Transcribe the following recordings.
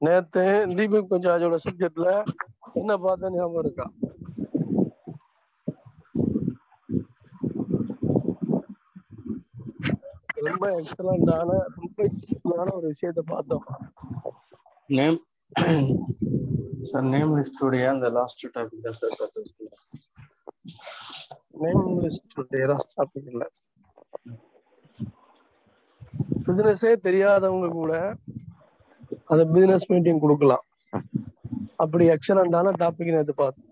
நேத்து தீபக் பஞ்சாஜோட சப்ஜெக்ட்ல என்ன பார்த்த ஞாபகம் இருக்கா ரொம்ப எக்ஸலண்டான ரொம்ப யூஸ்ஃபுல்லான ஒரு விஷயத்த பார்த்தோம் நேம் சார் நேம் லிஸ்டுடைய அந்த லாஸ்ட் டாபிக் தான் சார் பார்த்துருக்கு நேம் லிஸ்ட் டாபிக் இல்ல பிசினஸே தெரியாதவங்க கூட அந்த பிசினஸ் மீட்டிங் கொடுக்கலாம் அப்படி எக்ஸலண்டான டாபிக் நேற்று பார்த்தோம்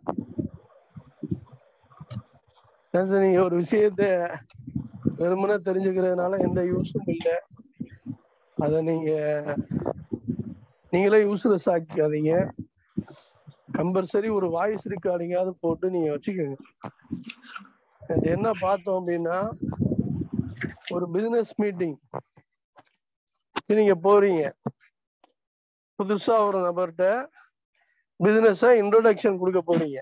நேத்து நீங்க ஒரு விஷயத்த வெறுமனே தெரிஞ்சுக்கிறதுனால எந்த யூஸும் இல்லை அதை நீங்க நீங்களே யூஸ்லெஸ் ஆக்கிக்காதீங்க கம்பல்சரி ஒரு வாய்ஸ் ரெக்கார்டிங்காவது போட்டு நீங்க வச்சுக்கோங்க இது என்ன பார்த்தோம் அப்படின்னா ஒரு பிசினஸ் மீட்டிங் நீங்க போறீங்க புதுசா ஒரு நபர்கிட்ட பிசினஸ இன்ட்ரோடக்ஷன் கொடுக்க போறீங்க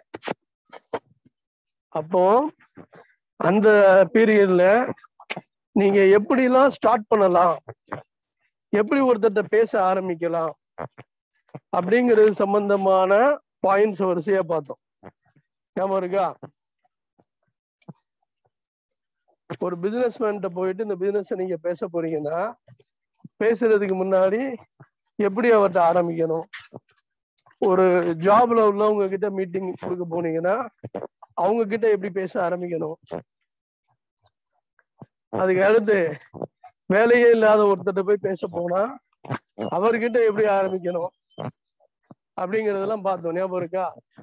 அப்போ அந்த பீரியட்ல நீங்க எப்படிலாம் ஸ்டார்ட் பண்ணலாம் எப்படி ஒருத்தர்கிட்ட பேச ஆரம்பிக்கலாம் அப்படிங்கிறது சம்பந்தமான பாயிண்ட்ஸ் வரிசையா பார்த்தோம் ஞாபகம் இருக்கா ஒரு பிசினஸ் மேன்ட்ட போயிட்டு இந்த பிசினஸ் நீங்க பேச போறீங்கன்னா பேசுறதுக்கு முன்னாடி எப்படி அவர்கிட்ட ஆரம்பிக்கணும் ஒரு ஜாப்ல உள்ளவங்க கிட்ட மீட்டிங் கொடுக்க போனீங்கன்னா அவங்க கிட்ட எப்படி பேச ஆரம்பிக்கணும் அதுக்கு அடுத்து வேலையே இல்லாத ஒருத்தர்ட்ட போய் பேச போனா அவர்கிட்ட எப்படி ஆரம்பிக்கணும் அப்படிங்கறதெல்லாம் பார்த்தோம் ஞாபகம் இருக்கா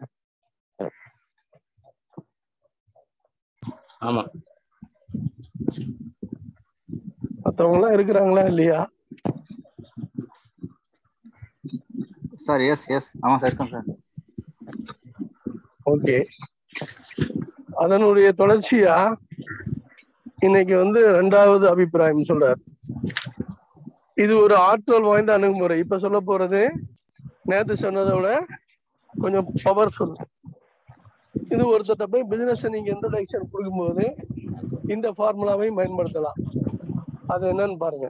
ஆமா மத்தவங்க எல்லாம் இருக்கிறாங்களா இல்லையா சார் எஸ் எஸ் ஆமா சார் இருக்கேன் சார் ஓகே அதனுடைய தொடர்ச்சியா இன்னைக்கு வந்து ரெண்டாவது அபிப்பிராயம் சொல்றார் இது ஒரு ஆற்றல் வாய்ந்த அணுகுமுறை இப்ப சொல்ல போறது நேத்து சொன்னதை விட கொஞ்சம் பவர்ஃபுல் இது ஒருத்தட்ட போய் பிசினஸ் நீங்க இன்ட்ரடக்ஷன் கொடுக்கும்போது இந்த ஃபார்முலாவையும் பயன்படுத்தலாம் அது என்னன்னு பாருங்க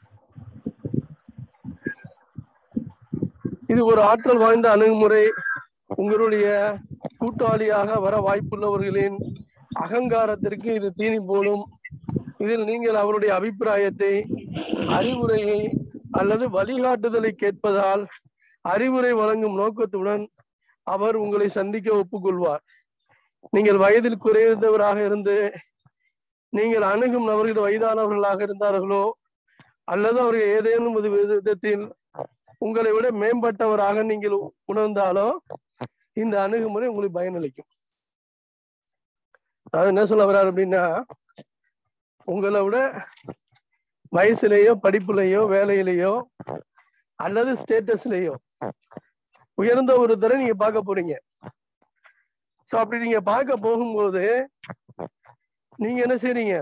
இது ஒரு ஆற்றல் வாய்ந்த அணுகுமுறை உங்களுடைய கூட்டாளியாக வர வாய்ப்புள்ளவர்களின் அகங்காரத்திற்கு இது தீனி போடும் இதில் நீங்கள் அவருடைய அபிப்பிராயத்தை அறிவுரையை அல்லது வழிகாட்டுதலை கேட்பதால் அறிவுரை வழங்கும் நோக்கத்துடன் அவர் உங்களை சந்திக்க ஒப்புக்கொள்வார் நீங்கள் வயதில் குறைந்தவராக இருந்து நீங்கள் அணுகும் நபர்கள் வயதானவர்களாக இருந்தார்களோ அல்லது அவர்கள் ஏதேனும் ஒரு விதத்தில் உங்களை விட மேம்பட்டவராக நீங்கள் உணர்ந்தாலோ இந்த அணுகுமுறை உங்களுக்கு பயனளிக்கும் அதாவது என்ன சொல்ல வர்றாரு அப்படின்னா உங்களை விட வயசுலயோ படிப்புலயோ வேலையிலயோ அல்லது ஸ்டேட்டஸ்லயோ உயர்ந்த ஒருத்தரை நீங்க பார்க்க போறீங்க சோ அப்படி நீங்க பார்க்க போகும்போது நீங்க என்ன செய்றீங்க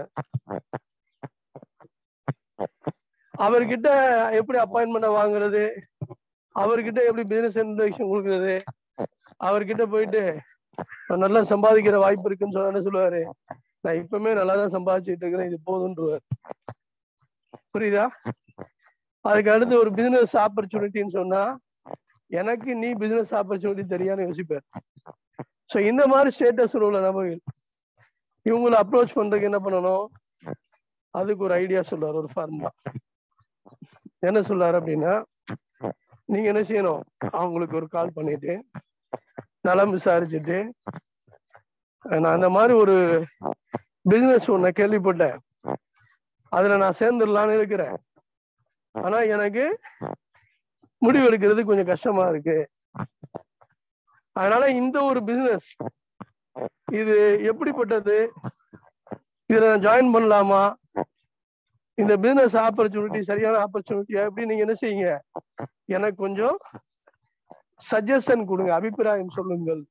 அவர்கிட்ட எப்படி அப்பாயின்மெண்ட் வாங்குறது அவர்கிட்ட எப்படி பிசினஸ் இன்ட்ரடக்ஷன் கொடுக்கறது அவர்கிட்ட போயிட்டு நான் நல்லா சம்பாதிக்கிற வாய்ப்பு இருக்குன்னு சொன்ன என்ன சொல்லுவாரு நான் இப்பவுமே நல்லா தான் சம்பாதிச்சுட்டு இருக்கிறேன் இது போதுன்றுவார் புரியுதா அதுக்கு அடுத்து ஒரு பிசினஸ் ஆப்பர்ச்சுனிட்டின்னு சொன்னா எனக்கு நீ பிசினஸ் ஆப்பர்ச்சுனிட்டி தெரியான்னு யோசிப்பார் ஸோ இந்த மாதிரி ஸ்டேட்டஸ் உள்ள நபர்கள் இவங்களை அப்ரோச் பண்றதுக்கு என்ன பண்ணணும் அதுக்கு ஒரு ஐடியா சொல்றாரு ஒரு ஃபார்முலா என்ன சொல்றாரு அப்படின்னா நீங்க என்ன செய்யணும் அவங்களுக்கு ஒரு கால் பண்ணிட்டு நலம் விசாரிச்சுட்டு நான் அந்த மாதிரி ஒரு பிசினஸ் ஒன்ன கேள்விப்பட்டேன் அதுல நான் சேர்ந்துடலான்னு இருக்கிறேன் ஆனா எனக்கு முடிவு எடுக்கிறது கொஞ்சம் கஷ்டமா இருக்கு அதனால இந்த ஒரு பிசினஸ் இது எப்படிப்பட்டது இதுல நான் ஜாயின் பண்ணலாமா இந்த பிசினஸ் ஆப்பர்ச்சுனிட்டி சரியான ஆப்பர்ச்சுனிட்டியா எப்படி நீங்க என்ன செய்யுங்க எனக்கு கொஞ்சம் சஜஷன் கொடுங்க அபிப்பிராயம் சொல்லுங்கள்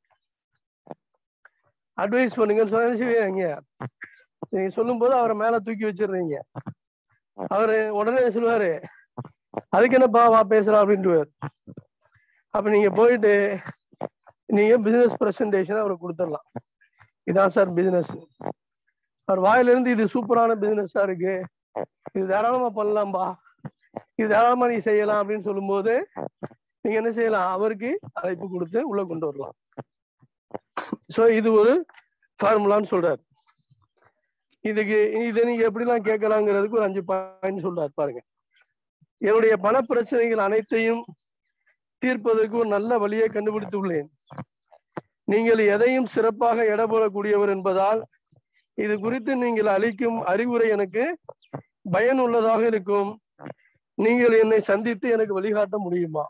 அட்வைஸ் பண்ணுங்க செய்வீங்க நீங்க சொல்லும் போது அவரை மேல தூக்கி வச்சிடுறீங்க அவரு உடனே சொல்லுவாரு அதுக்கு என்னப்பா வா பேசுறா அப்படின்ட்டு அப்ப நீங்க போயிட்டு நீங்க பிசினஸ் பிரசன்டேஷன் அவருக்கு கொடுத்துடலாம் இதான் சார் பிசினஸ் அவர் வாயில இருந்து இது சூப்பரான பிசினஸா இருக்கு இது தாராளமா பண்ணலாம்பா இது தாராளமா நீ செய்யலாம் அப்படின்னு சொல்லும்போது நீங்க என்ன செய்யலாம் அவருக்கு அழைப்பு கொடுத்து உள்ள கொண்டு வரலாம் சோ இது ஒரு ஃபார்முலான்னு சொல்றாரு இதுக்கு இதை நீங்க எப்படிலாம் கேட்கலாங்கிறதுக்கு ஒரு அஞ்சு பாயிண்ட் சொல்றாரு பாருங்க என்னுடைய பண பிரச்சனைகள் அனைத்தையும் தீர்ப்பதற்கு ஒரு நல்ல வழியை கண்டுபிடித்துள்ளேன் நீங்கள் எதையும் சிறப்பாக இடப்படக்கூடியவர் என்பதால் இது குறித்து நீங்கள் அளிக்கும் அறிவுரை எனக்கு பயனுள்ளதாக இருக்கும் நீங்கள் என்னை சந்தித்து எனக்கு வழிகாட்ட முடியுமா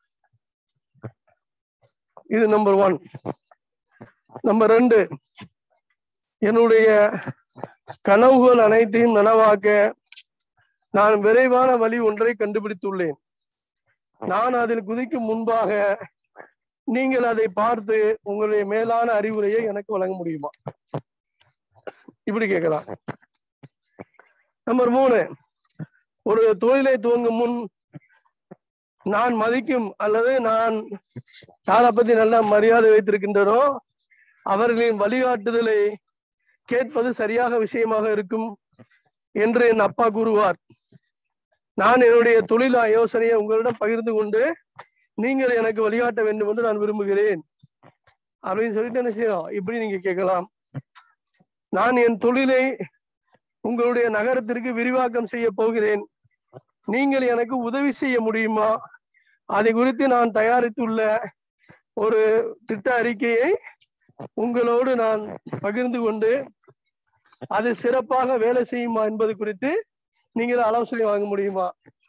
இது நம்பர் ஒன் நம்பர் ரெண்டு என்னுடைய கனவுகள் அனைத்தையும் நனவாக்க நான் விரைவான வழி ஒன்றை கண்டுபிடித்துள்ளேன் நான் அதில் குதிக்கும் முன்பாக நீங்கள் அதை பார்த்து உங்களுடைய மேலான அறிவுரையை எனக்கு வழங்க முடியுமா இப்படி கேட்கலாம் நம்பர் மூணு ஒரு தொழிலை துவங்கும் முன் நான் மதிக்கும் அல்லது நான் யாரை பத்தி நல்ல மரியாதை வைத்திருக்கின்றனோ அவர்களின் வழிகாட்டுதலை கேட்பது சரியாக விஷயமாக இருக்கும் என்று என் அப்பா கூறுவார் நான் என்னுடைய தொழில் யோசனையை உங்களிடம் பகிர்ந்து கொண்டு நீங்கள் எனக்கு வழிகாட்ட வேண்டும் என்று நான் விரும்புகிறேன் அப்படின்னு சொல்லிட்டு என்ன செய்யலாம் இப்படி நீங்க கேட்கலாம் நான் என் தொழிலை உங்களுடைய நகரத்திற்கு விரிவாக்கம் செய்ய போகிறேன் நீங்கள் எனக்கு உதவி செய்ய முடியுமா அதை குறித்து நான் தயாரித்துள்ள ஒரு திட்ட அறிக்கையை உங்களோடு நான் பகிர்ந்து கொண்டு அது சிறப்பாக வேலை செய்யுமா என்பது குறித்து நீங்கள் ஆலோசனை வாங்க முடியுமா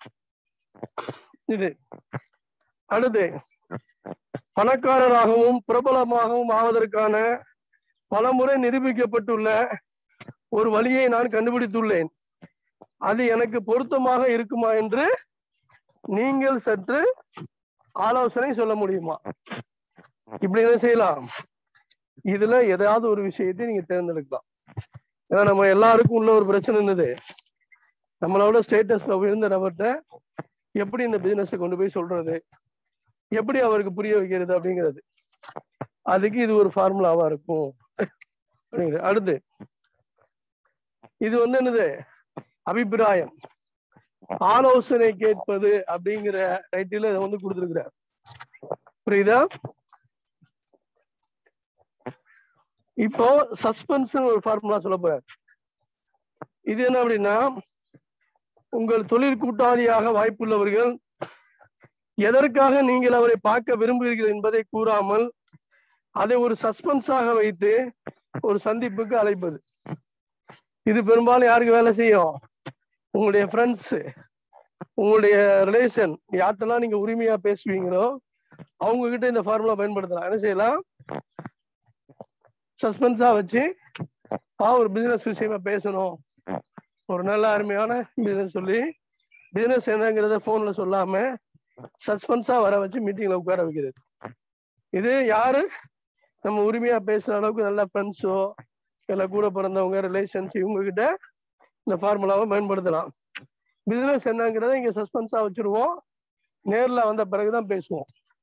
இது அடுத்து பணக்காரராகவும் பிரபலமாகவும் ஆவதற்கான பலமுறை நிரூபிக்கப்பட்டுள்ள ஒரு வழியை நான் கண்டுபிடித்துள்ளேன் அது எனக்கு பொருத்தமாக இருக்குமா என்று நீங்கள் சற்று ஆலோசனை சொல்ல முடியுமா இப்படி என்ன செய்யலாம் இதுல ஏதாவது ஒரு விஷயத்தை நீங்க தேர்ந்தெடுக்கலாம் ஏன்னா நம்ம எல்லாருக்கும் உள்ள ஒரு பிரச்சனை என்னது நம்மளோட ஸ்டேட்டஸ்ல உயர்ந்த நபர்கிட்ட எப்படி இந்த பிசினஸை கொண்டு போய் சொல்றது எப்படி அவருக்கு புரிய வைக்கிறது அப்படிங்கிறது அதுக்கு இது ஒரு ஃபார்முலாவா இருக்கும் அப்படிங்கிறது. அடுத்து இது வந்து என்னது அபிப்பிராயம் ஆலோசனை கேட்பது அப்படிங்கிற டைட்டில் இதை வந்து கொடுத்துருக்கிறார் புரியுதா இப்போ சஸ்பென்ஸ் ஒரு ஃபார்முலா சொல்ல போறார் இது என்ன அப்படின்னா உங்கள் தொழில் கூட்டாளியாக வாய்ப்புள்ளவர்கள் எதற்காக நீங்கள் அவரை பார்க்க விரும்புகிறீர்கள் என்பதை கூறாமல் அதை ஒரு சஸ்பென்ஸாக வைத்து ஒரு சந்திப்புக்கு அழைப்பது இது பெரும்பாலும் யாருக்கு வேலை செய்யும் உங்களுடைய ஃப்ரெண்ட்ஸ் உங்களுடைய ரிலேஷன் யார்கிட்டலாம் நீங்க உரிமையா பேசுவீங்களோ அவங்க கிட்ட இந்த ஃபார்முலா பயன்படுத்தலாம் என்ன செய்யலாம் சஸ்பென்ஸா வச்சு ஆ ஒரு பிசினஸ் விஷயமா பேசணும் ஒரு நல்ல அருமையான பிசினஸ் சொல்லி பிசினஸ் என்னங்கிறத போன்ல சொல்லாம சஸ்பென்ஸா வர வச்சு மீட்டிங்ல உட்கார வைக்கிறது இது யாரு நம்ம உரிமையா பேசுற அளவுக்கு நல்ல ஃப்ரெண்ட்ஸோ இல்ல கூட பிறந்தவங்க ரிலேஷன்ஸ் இவங்க கிட்ட இந்த ஃபார்முலாவை பயன்படுத்தலாம் பிசினஸ் என்னங்கிறத இங்க சஸ்பென்ஸா வச்சிருவோம் நேர்ல வந்த பிறகுதான் பேசுவோம்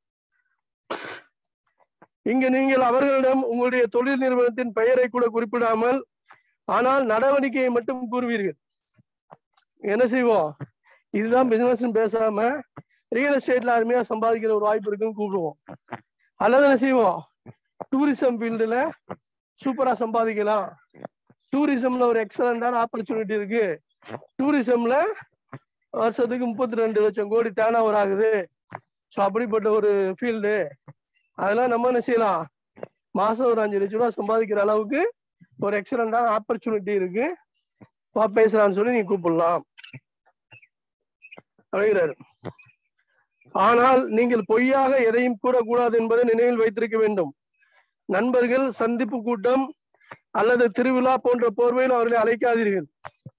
இங்க நீங்கள் அவர்களிடம் உங்களுடைய தொழில் நிறுவனத்தின் பெயரை கூட குறிப்பிடாமல் ஆனால் நடவடிக்கையை மட்டும் கூறுவீர்கள் என்ன செய்வோம் இதுதான் பிசினஸ் பேசாம ரியல் எஸ்டேட்ல அருமையா சம்பாதிக்கிற ஒரு வாய்ப்பு இருக்குன்னு கூப்பிடுவோம் அல்லது என்ன செய்வோம் டூரிசம் ஃபீல்டுல சூப்பரா சம்பாதிக்கலாம் டூரிசம்ல ஒரு எக்ஸலண்டான ஆப்பர்ச்சுனிட்டி இருக்கு டூரிசம்ல வருஷத்துக்கு முப்பத்தி ரெண்டு லட்சம் கோடி டேர்ன் ஓவர் ஆகுது ஸோ அப்படிப்பட்ட ஒரு ஃபீல்டு அதெல்லாம் நம்ம என்ன செய்யலாம் மாசம் ஒரு அஞ்சு லட்ச ரூபா சம்பாதிக்கிற அளவுக்கு ஒரு எக்ஸலண்டான ஆப்பர்ச்சுனிட்டி இருக்கு வா பேசலாம்னு சொல்லி நீங்க கூப்பிடலாம் அப்படிங்கிறாரு ஆனால் நீங்கள் பொய்யாக எதையும் கூறக்கூடாது என்பதை நினைவில் வைத்திருக்க வேண்டும் நண்பர்கள் சந்திப்பு கூட்டம் அல்லது திருவிழா போன்ற போர்வையில் அவர்களை அழைக்காதீர்கள்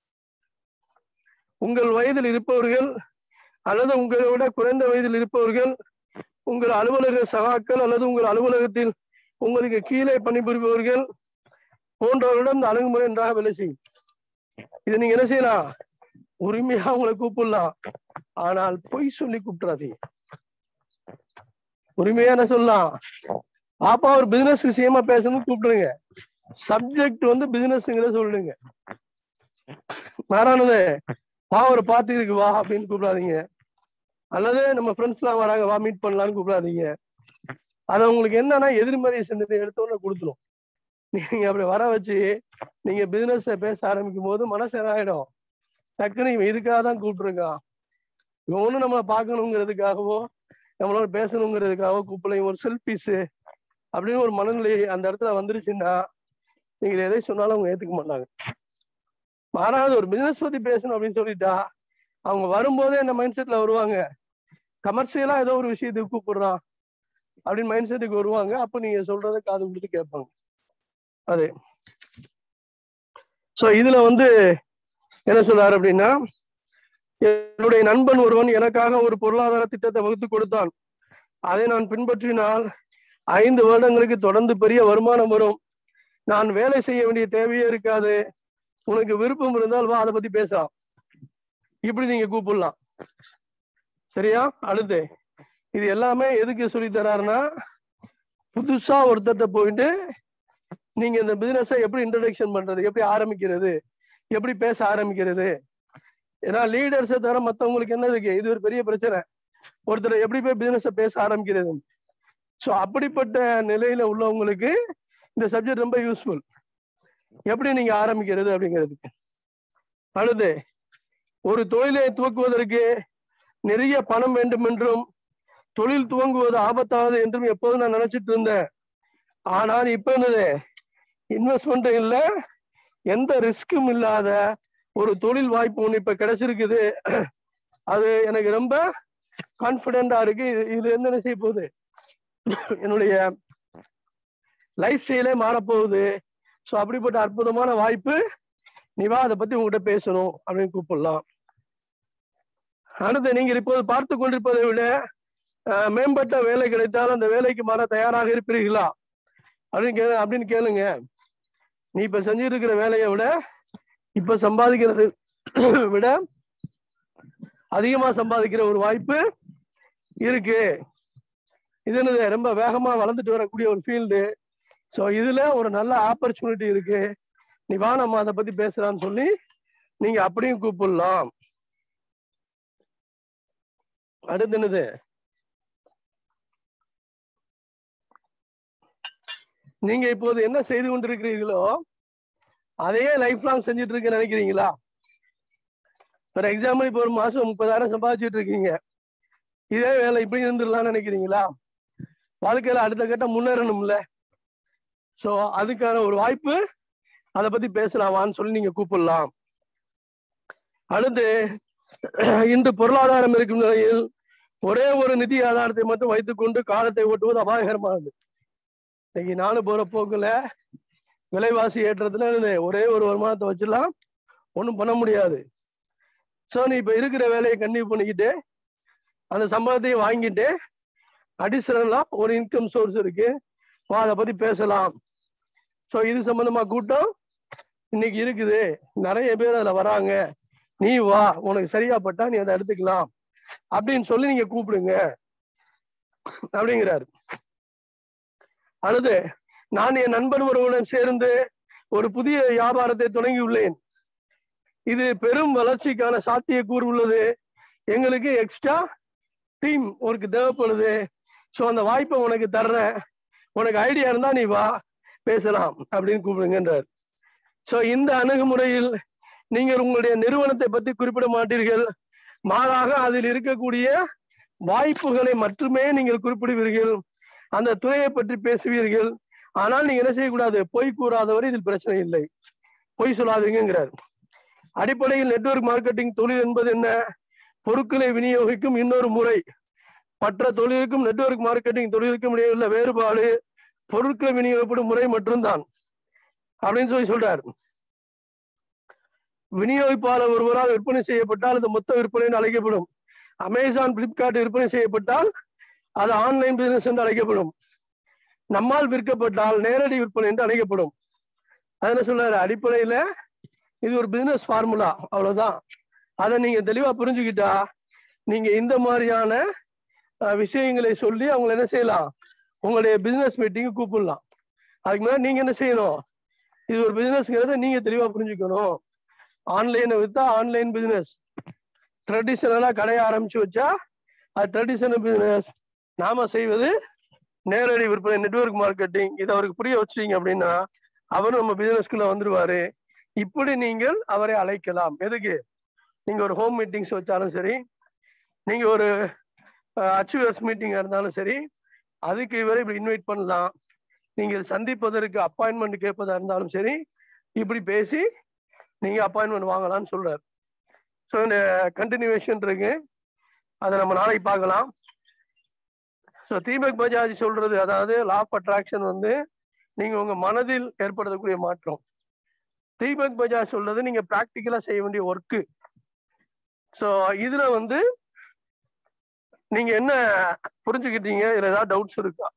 உங்கள் வயதில் இருப்பவர்கள் அல்லது உங்களை விட குறைந்த வயதில் இருப்பவர்கள் உங்கள் அலுவலக சகாக்கள் அல்லது உங்கள் அலுவலகத்தில் உங்களுக்கு கீழே பணிபுரிபவர்கள் போன்றவர்களிடம் இந்த அணுகுமுறை நன்றாக வேலை செய்யும் இது நீங்க என்ன செய்யலாம் உரிமையா உங்களை கூப்பிடலாம் ஆனால் பொய் சொல்லி கூப்பிட்டுறாதீங்க உரிமையா என்ன சொல்லலாம் பாப்பா ஒரு பிசினஸ் விஷயமா பேசணும் கூப்பிடுங்க சப்ஜெக்ட் வந்து பிசினஸ்ங்கிறத சொல்லுங்க மாறானது வா ஒரு பார்ட்டி இருக்கு வா அப்படின்னு கூப்பிடாதீங்க அல்லது நம்ம ஃப்ரெண்ட்ஸ் எல்லாம் வராங்க வா மீட் பண்ணலாம்னு கூப்பிடாதீங்க அது உங்களுக்கு என்னன்னா எதிர்மறை சிந்தனை எடுத்தோன்னு கொடுத்துரும் நீங்க அப்படி வர வச்சு நீங்க பிசினஸ் பேச ஆரம்பிக்கும் போது மனசு என்ன ஆயிடும் டக்குன்னு இவன் இதுக்காக தான் கூப்பிட்டுருக்கான் இவன் ஒண்ணு நம்மளை பார்க்கணுங்கிறதுக்காகவோ நம்மளோட பேசணுங்கிறதுக்காகவோ கூப்பிடல இவன் ஒரு செல்ஃபிஸ் அப்படின்னு ஒரு மனநிலை அந்த இடத்துல வந்துருச்சுன்னா நீங்க எதை சொன்னாலும் அவங்க ஏத்துக்க மாட்டாங்க மாறாவது ஒரு பிசினஸ் பத்தி பேசணும் அப்படின்னு சொல்லிட்டா அவங்க வரும்போதே இந்த மைண்ட் செட்ல வருவாங்க கமர்ஷியலா ஏதோ ஒரு விஷயத்துக்கு கூப்பிடுறான் அப்படின்னு மைண்ட் செட்டுக்கு வருவாங்க அப்ப நீங்க சொல்றதை காது கொடுத்து கேட்பாங்க அது சோ இதுல வந்து என்ன சொல்றாரு அப்படின்னா என்னுடைய நண்பன் ஒருவன் எனக்காக ஒரு பொருளாதார திட்டத்தை வகுத்து கொடுத்தான் அதை நான் பின்பற்றினால் ஐந்து வருடங்களுக்கு தொடர்ந்து பெரிய வருமானம் வரும் நான் வேலை செய்ய வேண்டிய தேவையே இருக்காது உனக்கு விருப்பம் இருந்தால் வா அதை பத்தி பேசலாம் இப்படி நீங்க கூப்பிடலாம் சரியா அடுத்து இது எல்லாமே எதுக்கு சொல்லி தராருன்னா புதுசா ஒருத்தர்கிட்ட போயிட்டு நீங்க இந்த பிசினஸை எப்படி இன்ட்ரடக்ஷன் பண்றது எப்படி ஆரம்பிக்கிறது எப்படி பேச ஆரம்பிக்கிறது ஏன்னா லீடர்ஸை தவிர மத்தவங்களுக்கு என்ன இருக்கு இது ஒரு பெரிய பிரச்சனை ஒருத்தர் எப்படி போய் பிசினஸ் பேச ஆரம்பிக்கிறது ஸோ அப்படிப்பட்ட நிலையில உள்ளவங்களுக்கு இந்த சப்ஜெக்ட் ரொம்ப யூஸ்ஃபுல் எப்படி நீங்க ஆரம்பிக்கிறது அப்படிங்கிறதுக்கு அடுத்து ஒரு தொழிலை துவக்குவதற்கு நிறைய பணம் வேண்டும் என்றும் தொழில் துவங்குவது ஆபத்தானது என்றும் எப்போதும் நான் நினைச்சிட்டு இருந்தேன் ஆனால் இப்ப என்னது இன்வெஸ்ட்மெண்ட் இல்ல எந்த ரிஸ்க்கும் இல்லாத ஒரு தொழில் வாய்ப்பு ஒண்ணு இப்ப கிடைச்சிருக்குது அது எனக்கு ரொம்ப கான்பிடென்டா இருக்கு இது- இதுல இருந்து என்ன செய்ய போகுது என்னுடைய லைஃப் ஸ்டைலே மாறப்போகுது ஸோ அப்படிப்பட்ட அற்புதமான வாய்ப்பு நீ வா அதை பத்தி உங்ககிட்ட பேசணும் அப்படின்னு கூப்பிடலாம் அடுத்து நீங்கள் இப்போது பார்த்து கொண்டிருப்பதை விட அஹ், மேம்பட்ட வேலை கிடைத்தால் அந்த வேலைக்கு மாற தயாராக இருப்பீர்களா அப்படின்னு கே அப்படின்னு கேளுங்க நீ இப்ப செஞ்சுட்டு இருக்கிற வேலையை விட இப்ப சம்பாதிக்கிறது விட அதிகமா சம்பாதிக்கிற ஒரு வாய்ப்பு இருக்கு இது என்னது ரொம்ப வேகமா வளர்ந்துட்டு வரக்கூடிய ஒரு ஃபீல்டு ஸோ இதுல ஒரு நல்ல ஆப்பர்ச்சுனிட்டி இருக்கு நீ வா நம்ம அதை பத்தி பேசலாம்னு சொல்லி நீங்க அப்படியும் கூப்பிடலாம் அடுத்து என்னது நீங்க இப்போது என்ன செய்து கொண்டிருக்கிறீர்களோ அதையே லைஃப் லாங் செஞ்சுட்டு இருக்க நினைக்கிறீங்களா ஃபார் எக்ஸாம்பிள் இப்போ ஒரு மாசம் முப்பதாயிரம் சம்பாதிச்சுட்டு இருக்கீங்க இதே வேலை இப்படி இருந்துடலாம்னு நினைக்கிறீங்களா வாழ்க்கையில அடுத்த கட்டம் முன்னேறணும்ல சோ அதுக்கான ஒரு வாய்ப்பு அதை பத்தி பேசலாமான்னு சொல்லி நீங்க கூப்பிடலாம் அடுத்து இன்று பொருளாதாரம் இருக்கும் நிலையில் ஒரே ஒரு நிதி ஆதாரத்தை மட்டும் வைத்துக்கொண்டு காலத்தை ஓட்டுவது அபாயகரமானது இன்னைக்கு நானும் போற போக்குல விலைவாசி ஏற்றத்துல என்னது, ஒரே ஒரு வருமானத்தை வச்சுலாம் ஒண்ணும் பண்ண முடியாது சோ நீ இப்ப இருக்கிற வேலையை கண்டினியூ பண்ணிக்கிட்டு அந்த சம்பளத்தையும் வாங்கிட்டு அடிஷனலா ஒரு இன்கம் சோர்ஸ் இருக்கு வா அதை பத்தி பேசலாம் சோ இது சம்பந்தமா கூட்டம் இன்னைக்கு இருக்குது நிறைய பேர் அதுல வராங்க நீ வா உனக்கு சரியா பட்டா நீ அதை எடுத்துக்கலாம் அப்படின்னு சொல்லி நீங்க கூப்பிடுங்க அப்படிங்கிறாரு அடுத்து நான் என் நண்பன் ஒருவனுடன் சேர்ந்து ஒரு புதிய வியாபாரத்தை தொடங்கியுள்ளேன் இது பெரும் வளர்ச்சிக்கான சாத்தியக்கூறு உள்ளது எங்களுக்கு எக்ஸ்ட்ரா டீம் உனக்கு தேவைப்படுது ஸோ அந்த வாய்ப்பை உனக்கு தர்றேன் உனக்கு ஐடியா இருந்தா நீ வா பேசலாம் அப்படின்னு கூப்பிடுங்கன்றார் ஸோ இந்த அணுகுமுறையில் நீங்கள் உங்களுடைய நிறுவனத்தை பத்தி குறிப்பிட மாட்டீர்கள் மாறாக அதில் இருக்கக்கூடிய வாய்ப்புகளை மட்டுமே நீங்கள் குறிப்பிடுவீர்கள் அந்த துறையை பற்றி பேசுவீர்கள் ஆனால் நீங்க என்ன செய்யக்கூடாது பொய் கூறாதவரை இதில் பிரச்சனை இல்லை பொய் சொல்லாதீங்கிறார் அடிப்படையில் நெட்வொர்க் மார்க்கெட்டிங் தொழில் என்பது என்ன பொருட்களை விநியோகிக்கும் இன்னொரு முறை மற்ற தொழிலுக்கும் நெட்வொர்க் மார்க்கெட்டிங் தொழிலுக்கும் இடையே உள்ள வேறுபாடு பொருட்கள் விநியோகிக்கப்படும் முறை மட்டும்தான் அப்படின்னு சொல்லி சொல்றார் விநியோகிப்பாளர் ஒருவரால் விற்பனை செய்யப்பட்டால் அது மொத்த விற்பனை என்று அழைக்கப்படும் அமேசான் பிளிப்கார்ட் விற்பனை செய்யப்பட்டால் அது ஆன்லைன் பிசினஸ் என்று அழைக்கப்படும் நம்மால் விற்கப்பட்டால் நேரடி விற்பனை என்று அழைக்கப்படும் அது என்ன சொல்றாரு அடிப்படையில இது ஒரு பிசினஸ் ஃபார்முலா அவ்வளவுதான் அதை நீங்க தெளிவா புரிஞ்சுக்கிட்டா நீங்க இந்த மாதிரியான அஹ், விஷயங்களை சொல்லி அவங்களை என்ன செய்யலாம் உங்களுடைய பிசினஸ் மீட்டிங் கூப்பிடலாம் அதுக்கு முன்னாடி நீங்க என்ன செய்யணும் இது ஒரு பிசினஸ்ங்கிறத நீங்க தெளிவா புரிஞ்சுக்கணும் ஆன்லைனை வித்தா ஆன்லைன் பிசினஸ் ட்ரெடிஷனலா கடையை ஆரம்பிச்சு வச்சா அது ட்ரெடிஷனல் பிசினஸ் நாம செய்வது நேரடி விற்பனை நெட்வொர்க் மார்க்கெட்டிங் இதை அவருக்கு புரிய வச்சிட்டீங்க அப்படின்னா அவரும் நம்ம பிசினஸ்குள்ள வந்துருவாரு இப்படி நீங்கள் அவரை அழைக்கலாம் எதுக்கு நீங்க ஒரு ஹோம் மீட்டிங்ஸ் வச்சாலும் சரி நீங்க ஒரு அச்சுவஸ் மீட்டிங்கா இருந்தாலும் சரி அதுக்கு இவரை இப்படி இன்வைட் பண்ணலாம் நீங்கள் சந்திப்பதற்கு அப்பாயின்மெண்ட் கேட்பதா இருந்தாலும் சரி இப்படி பேசி நீங்க அப்பாயின்மெண்ட் வாங்கலாம்னு சொல்றாரு ஸோ இந்த கண்டினியூவேஷன் இருக்கு அதை நம்ம நாளைக்கு பார்க்கலாம் ஸோ தீபக் பஜாஜ் சொல்றது அதாவது லா ஆஃப் அட்ராக்ஷன் வந்து நீங்க உங்க மனதில் ஏற்படுத்தக்கூடிய மாற்றம் தீபக் பஜாஜ் சொல்றது நீங்க ப்ராக்டிக்கலா செய்ய வேண்டிய ஒர்க்கு ஸோ இதுல வந்து நீங்க என்ன புரிஞ்சுக்கிட்டீங்க இதுல ஏதாவது டவுட்ஸ் இருக்கா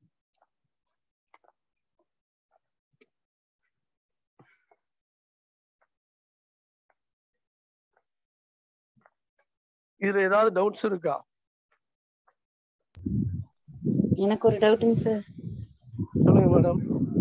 இதுல ஏதாவது டவுட்ஸ் இருக்கா எனக்கு ஒரு டவுட்டுங்க சார் சொல்லுங்க மேடம்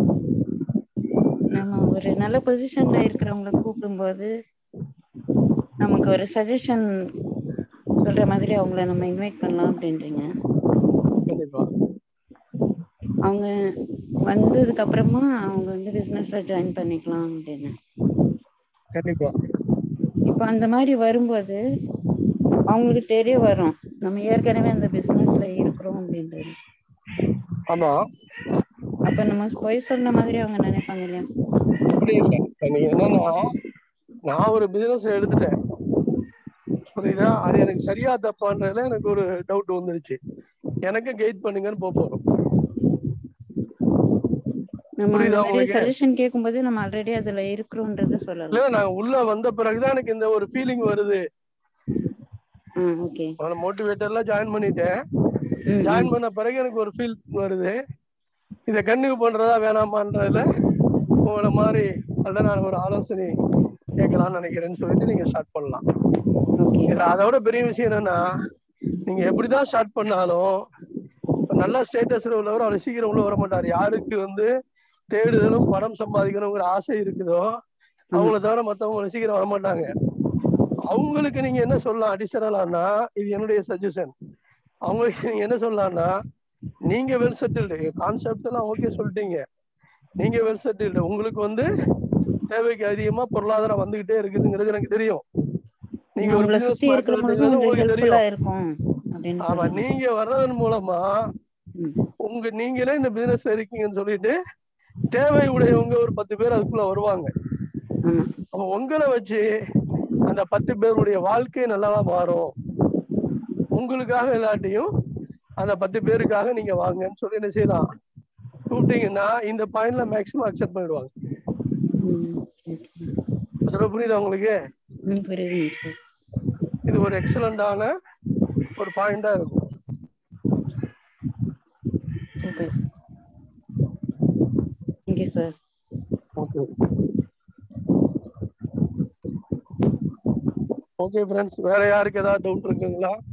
நம்ம ஒரு நல்ல பொசிஷன்ல இருக்கிறவங்கள கூப்பிடும்போது நமக்கு ஒரு சஜஷன் சொல்ற மாதிரி அவங்கள நம்ம இன்வைட் பண்ணலாம் அப்படின்றீங்க கண்டிப்பா அவங்க வந்ததுக்கு அப்புறமா அவங்க வந்து பிசினஸ்ல ஜாயின் பண்ணிக்கலாம் அப்படின்னு கண்டிப்பா இப்போ அந்த மாதிரி வரும்போது அவங்களுக்கு தெரிய வரும் நம்ம ஏற்கனவே அந்த பிசினஸ்ல இருக்கிறோம் அப்படின்றது ஆமா அப்ப நம்ம போய் சொன்ன மாதிரி அவங்க நினைப்பாங்க இல்லையா அப்படி இல்லை இப்ப நீங்க என்னன்னா நான் ஒரு பிசினஸ் எடுத்துட்டேன் புரியுதா அது எனக்கு சரியா தப்பான்றதுல எனக்கு ஒரு டவுட் வந்துருச்சு எனக்கு கைட் பண்ணுங்கன்னு போக போறோம் நம்ம அந்த புரியுதா மாதிரி உங்களுக்கு? சஜஷன் கேட்கும்போது நம்ம ஆல்ரெடி அதுல இருக்கிறோன்றத சொல்லலாம் இல்ல நான் உள்ள வந்த பிறகுதான் எனக்கு இந்த ஒரு ஃபீலிங் வருது ஆ ஓகே மோட்டிவேட்டர்லாம் ஜாயின் பண்ணிட்டேன் ம் ஜாயின் பண்ண பிறகு எனக்கு ஒரு ஃபீல் வருது இதை கண்டினியூ பண்றதா வேணாமான்றதுல உங்களை மாதிரி அல்ல நான் ஒரு ஆலோசனை கேட்கலாம்னு நினைக்கிறேன்னு சொல்லிட்டு நீங்க ஸ்டார்ட் பண்ணலாம் ஓகே இதுல அதோட பெரிய விஷயம் என்னன்னா நீங்க எப்படிதான் ஸ்டார்ட் பண்ணாலும் நல்ல ஸ்டேட்டஸ்ல உள்ளவர் அவர் சீக்கிரம் உள்ள வர மாட்டார் யாருக்கு வந்து தேடுதலும் பணம் சம்பாதிக்கணுங்கிற ஆசை இருக்குதோ அவங்கள தவிர மத்தவங்க சீக்கிரம் வர மாட்டாங்க அவங்களுக்கு நீங்க என்ன சொல்லலாம் அடிஷனலானா இது என்னுடைய சஜஷன் அவங்களுக்கு நீங்க என்ன சொல்லலாம்னா நீங்க வெல் செட்டில்டு கான்செப்ட் எல்லாம் ஓகே சொல்லிட்டீங்க நீங்க வெல் செட்டில்டு உங்களுக்கு வந்து தேவைக்கு அதிகமா பொருளாதாரம் வந்துகிட்டே இருக்குதுங்கிறது எனக்கு தெரியும் நீங்க ஒரு உங்களை business சுத்தி இருக்கிறவங்களுக்கும் பண்றதுங்கிறது உங்களுக்கு உங்களுக்கு ஹெல்ப்ஃபுல்லா தெரியும் இருக்கும் அப்படின்னு ஆமா சொல்றீங்க. நீங்க வர்றதன் மூலமா ம். உங்க நீங்களே இந்த பிசினஸ் இருக்கீங்கன்னு சொல்லிட்டு தேவை உடையவங்க ஒரு பத்து பேர் அதுக்குள்ள வருவாங்க ஆமா அப்ப உங்களை வச்சு அந்த பத்து பேருடைய வாழ்க்கை நல்லா மாறும் உங்களுக்காக எல்லாட்டையும் அந்த பத்து பேருக்காக நீங்க வாங்கன்னு சொல்லி என்ன செய்யலாம் கூப்பிட்டீங்கன்னா இந்த பாயிண்ட்ல மேக்ஸிமம் அக்செப்ட் பண்ணிடுவாங்க ம் okay. அதோட புரியுதா உங்களுக்கு ம் புரியுதுங்க சார் இது ஒரு எக்ஸலண்டான ஒரு பாயிண்டா இருக்கும் super thank you sir okay okay friends வேற யாருக்கு ஏதாவது டவுட் இருக்குங்களா